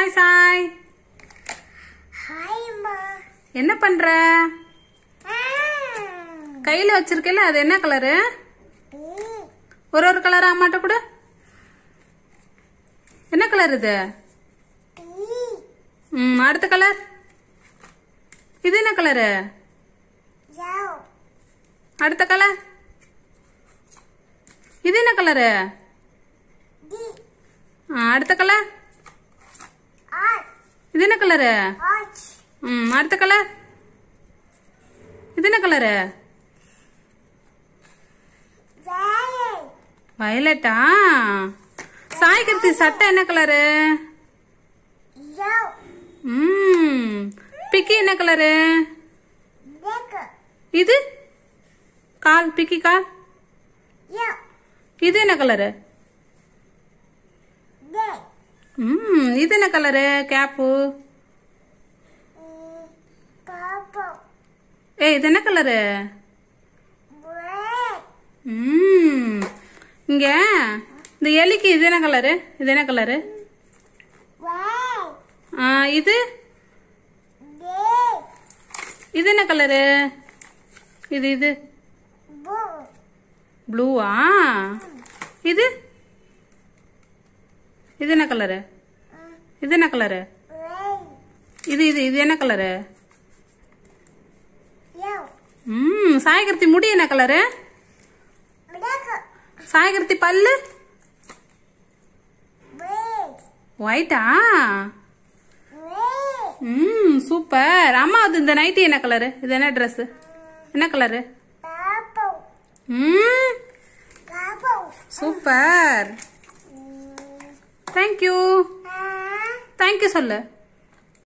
hi Sai ஹாய்மா என்ன பண்ற கையில வச்சிருக்கல அது என்ன கலரு ஒரு ஒரு கலர் அம்மாட்ட கூட என்ன கலர் இது ம் அடுத்த கலர் இது என்ன கலரு அடுத்த கலர் இது என்ன கலரு ஆ, அடுத்த கலர் இது என்ன கலரு ம் அடுத்த கலர் இது என்ன கலரு வயலட்டா சாய்கருத்தி சட்டை என்ன கலரு ம் பிக்கி என்ன கலரு இது கால் பிக்கி கால் இது என்ன கலரு ம் இது என்ன கலரு கேப்பு ஏய் இது என்ன கலரு ம் இங்க இந்த எலிக்கு இது என்ன கலரு இது என்ன கலரு ஆ, இது இது என்ன கலரு இது இது ப்ளூவா இது இது என்ன கலரு இது என்ன கலரு இது இது இது என்ன கலரு ம் சாயகர்த்தி முடி என்ன கலரு சாயகர்த்தி பல்லு ஒயிட்டா ம் சூப்பர் அம்மா அது இந்த நைட்டி என்ன கலரு இது என்ன ட்ரெஸ் என்ன கலரு ம் சூப்பர் தேங்க்யூ தேங்க்யூ சொல்லு